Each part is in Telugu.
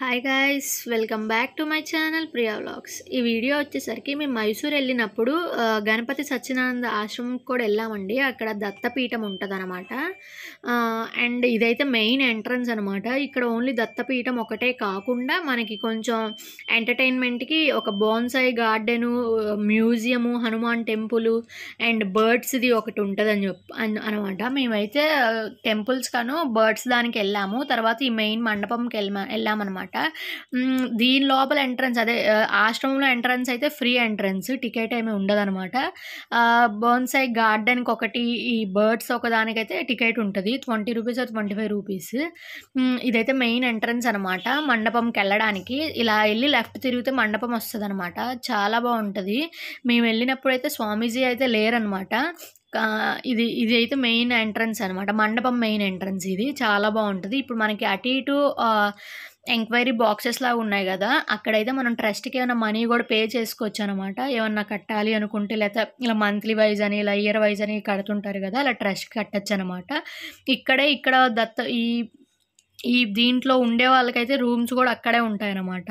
hi guys welcome back to my channel Priya vlogs ఈ వీడియో వచ్చేసరికి మేము మైసూర్ వెళ్ళినప్పుడు ఆ, గణపతి సత్యనారాయణ ఆశ్రమం కూడా వెళ్ళామండి అక్కడ దత్తపీఠం ఉంటుంది అనమాట అండ్ ఇదైతే మెయిన్ ఎంట్రన్స్ అనమాట ఇక్కడ ఓన్లీ దత్తపీఠం ఒకటే కాకుండా మనకి కొంచెం ఎంటర్టైన్మెంట్కి ఒక bonsai garden museum Hanuman temple and బర్డ్స్ది ఒకటి ఉంటుందని చెప్పి అనమాట మేమైతే టెంపుల్స్ కాను బర్డ్స్ దానికి వెళ్ళాము తర్వాత ఈ మెయిన్ మండపంకి వెళ్ళా వెళ్ళామన్నమాట మ్, దీని లోపల ఎంట్రన్స్ అదే ఆ, ఆశ్రమంలో ఎంట్రన్స్ అయితే ఫ్రీ ఎంట్రన్స్ టికెట్ ఏమీ ఉండదన్నమాట బోన్సాయి గార్డెన్కి ఒకటి ఈ బర్డ్స్ ఒకదానికైతే టికెట్ ఉంటుంది twenty rupees twenty five rupees ఇదైతే మెయిన్ ఎంట్రన్స్ అనమాట మండపంకి వెళ్ళడానికి ఇలా వెళ్ళి లెఫ్ట్ తిరిగితే మండపం వస్తుంది అనమాట చాలా బాగుంటుంది మేము వెళ్ళినప్పుడు అయితే స్వామీజీ అయితే లేరనమాట ఆ, ఇది ఇది అయితే మెయిన్ ఎంట్రన్స్ అనమాట మండపం మెయిన్ ఎంట్రన్స్ ఇది చాలా బాగుంటుంది ఇప్పుడు మనకి అటు ఇటు ఎంక్వైరీ బాక్సెస్ లాగా ఉన్నాయి కదా అక్కడైతే మనం ట్రస్ట్కి ఏమైనా మనీ కూడా పే చేసుకోవచ్చు అనమాట ఏమన్నా కట్టాలి అనుకుంటే లేకపోతే ఇలా మంత్లీ వైజ్ అని ఇలా ఇయర్ వైజ్ అని కడుతుంటారు కదా అలా ట్రస్ట్ కట్టచ్చు అనమాట ఇక్కడే ఇక్కడ దత్త ఈ ఈ దీంట్లో ఉండే వాళ్ళకైతే రూమ్స్ కూడా అక్కడే ఉంటాయన్నమాట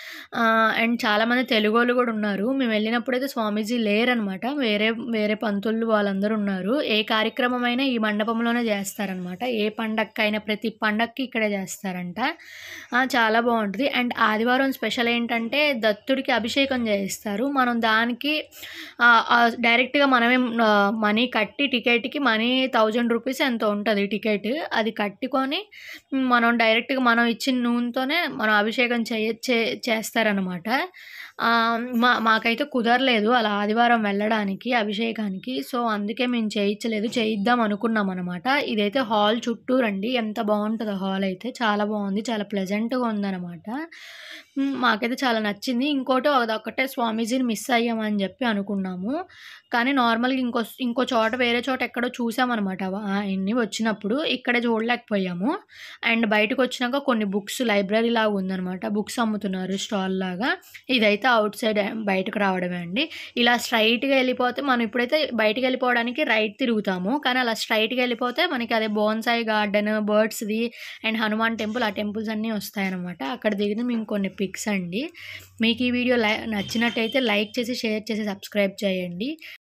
అండ్ చాలామంది తెలుగు వాళ్ళు కూడా ఉన్నారు మేము వెళ్ళినప్పుడు అయితే స్వామీజీ లేరనమాట వేరే వేరే పంతులు వాళ్ళందరూ ఉన్నారు ఏ కార్యక్రమం అయినా ఈ మండపంలోనే చేస్తారనమాట ఏ పండగకైనా ప్రతి పండగకి ఇక్కడే చేస్తారంట ఆ, చాలా బాగుంటుంది అండ్ ఆదివారం స్పెషల్ ఏంటంటే దత్తుడికి అభిషేకం చేయిస్తారు మనం దానికి ఆ, ఆ, డైరెక్ట్గా మనమే మనీ కట్టి టికెట్కి మనీ థౌజండ్ రూపీస్ ఎంతో ఉంటుంది టికెట్ అది కట్టుకొని మనం డైరెక్ట్గా మనం ఇచ్చిన నూనెతోనే మనం అభిషేకం చేయ చే చేస్తారనమాట ఆ, మా మాకైతే కుదరలేదు అలా ఆదివారం వెళ్ళడానికి అభిషేకానికి సో అందుకే మేము చేయించలేదు చేయిద్దాం అనుకున్నాం అనమాట ఇదైతే హాల్ చుట్టూ రండి ఎంత బాగుంటుందో హాల్ అయితే చాలా బాగుంది చాలా ప్లెజెంట్గా ఉందన్నమాట మ్, మాకైతే చాలా నచ్చింది ఇంకోటి అదొక్కటే స్వామీజీని మిస్ అయ్యామని చెప్పి అనుకున్నాము కానీ నార్మల్గా ఇంకో ఇంకో చోట వేరే చోట ఎక్కడో చూసామన్నమాట ఆయన్ని వచ్చినప్పుడు ఇక్కడే చూడలేకపోయాము అండ్ బయటకు వచ్చినాక కొన్ని బుక్స్ లైబ్రరీ లాగా ఉందన్నమాట బుక్స్ అమ్ముతున్నారు స్టాల్ లాగా ఇదైతే అవుట్ సైడ్ బయటకు రావడమే అండి ఇలా స్ట్రైట్గా వెళ్ళిపోతే మనం ఇప్పుడైతే బయటకు వెళ్ళిపోవడానికి రైట్ తిరుగుతాము కానీ అలా స్ట్రైట్గా వెళ్ళిపోతే మనకి అదే బోన్సాయి గార్డెన్ బర్డ్స్ది అండ్ హనుమాన్ టెంపుల్ ఆ టెంపుల్స్ అన్నీ వస్తాయన్నమాట అక్కడ దిగిన మేము కొన్ని పిక్స్ అండి మీకు ఈ వీడియో లై నచ్చినట్టయితే లైక్ చేసి షేర్ చేసి సబ్స్క్రైబ్ చేయండి